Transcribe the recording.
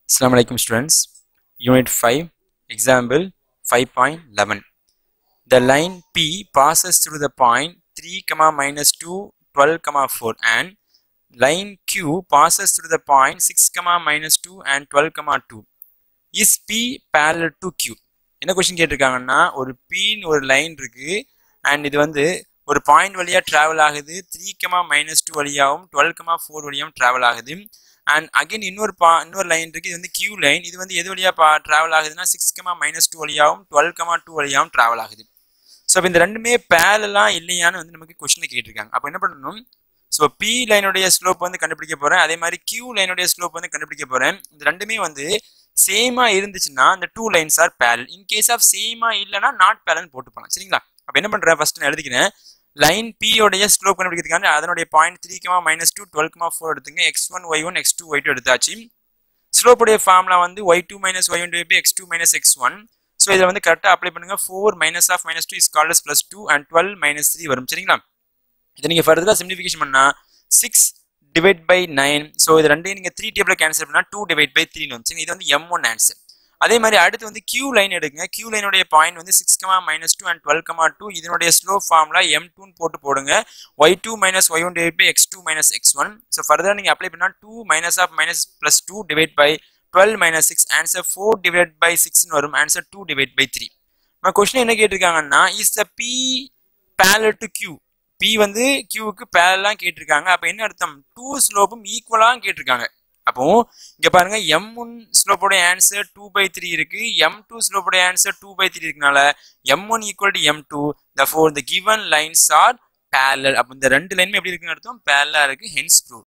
Assalamu alaikum students. Unit 5, example 5.11. The line P passes through the point 3, comma minus 2, 12, comma 4 and line Q passes through the point 6, comma minus 2 and 12, comma 2. Is P parallel to Q? என்ன question கேட்டிருக்காங்கன்னா ஒரு பின்னு ஒரு line இருக்கு and இது வந்து ஒரு point வழியா டிராவல் ஆகுது த்ரீ கமா மைனஸ் டூ வழியாகவும் டுவெல் கமா ஃபோர் வழியாகவும் டிராவல் ஆகுது அண்ட் அகைன் இன்னொரு பா இன்னொரு லைன் இருக்கு இது வந்து கியூ லைன் இது வந்து எது வழியா பா டிராவல் ஆகுதுன்னா சிக்ஸ் கமா மைனஸ் டூ வழியாகவும் டுவெல் கமா டூ வழியாகவும் டிராவல் ஆகுது ஸோ அப்போ இந்த ரெண்டுமே பேரலாம் இல்லையான்னு வந்து நமக்கு கொஸ்டின் கேட்டிருக்காங்க அப்போ என்ன பண்ணணும் ஸோ பி லைனுடைய ஸ்லோப் வந்து கண்டுபிடிக்க போறேன் அதே மாதிரி கியூ லைனுடைய ஸ்லோப் வந்து கண்டுபிடிக்க போறேன் இந்த ரெண்டுமே வந்து சேமா இருந்துச்சுன்னா அந்த two lines are parallel in case of சேமா இல்லைன்னா நாட் பேரல் போட்டு போகலாம் சரிங்களா அப்போ என்ன பண்றேன் ஃபர்ஸ்ட் நான் எழுதிக்கிறேன் லைன் பி உடைய ஸ்லோப் கண்டுபிடிக்கிறதுக்கான அதனுடைய point three comma minus two twelve comma four எடுத்துங்க X one Y one X two Y two எடுத்தாச்சு ஸ்லோப்புடைய ஃபார்ம்ல வந்து Y two minus Y one by X two minus X one so இதில் வந்து கரெக்டாக அப்ளை பண்ணுங்க four minus of minus two is called as plus two and twelve minus three வரும் சரிங்களா இதை நீங்கள் ஃபர்தராக சிம்பிளிஃபிகேஷன் பண்ணா six divide by nine so இது ரெண்டையும் நீங்கள் த்ரீ டேபிள் கேன்சல் பண்ணால் டூ டிவைட் பை த்ரீ வந்து இது வந்து எம் ஒன் ஆன்சர் அதே மாதிரி அடுத்து வந்து கியூ லைன் எடுங்க கியூ லைனுடைய பாயிண்ட் வந்து six comma minus two and twelve comma two இதனுடைய ஸ்லோ ஃபார்ம்ல எம் டூன்னு போட்டு போடுங்க Y two minus Y one divide by X two minus X one so further நீங்கள் அப்ளை பண்ணால் two minus of minus plus two divide by twelve minus six answer four divide by சிக்ஸ்னு வரும் answer two divide by three நம்ம question என்ன கேட்டிருக்காங்கன்னா is the P parallel to Q P வந்து கியூவுக்கு பேரலாம் கேட்டிருக்காங்க அப்போ என்ன அர்த்தம் டூ ஸ்லோப்பும் ஈக்குவலாக கேட்டிருக்காங்க அப்போ இங்க பாருங்க எம் ஒன் ஸ்லோப்போட ஆன்சர் டூ பை த்ரீ இருக்கு எம் டூ ஸ்லோப்போட ஆன்சர் டூ பை த்ரீ இருக்கனால M one equal to M two therefore the given lines are parallel அப்போ இந்த ரெண்டு லைனுமே எப்படி இருக்குன்னு அர்த்தம் பேரலா இருக்கு ஹென்ஸ் ப்ரூவ்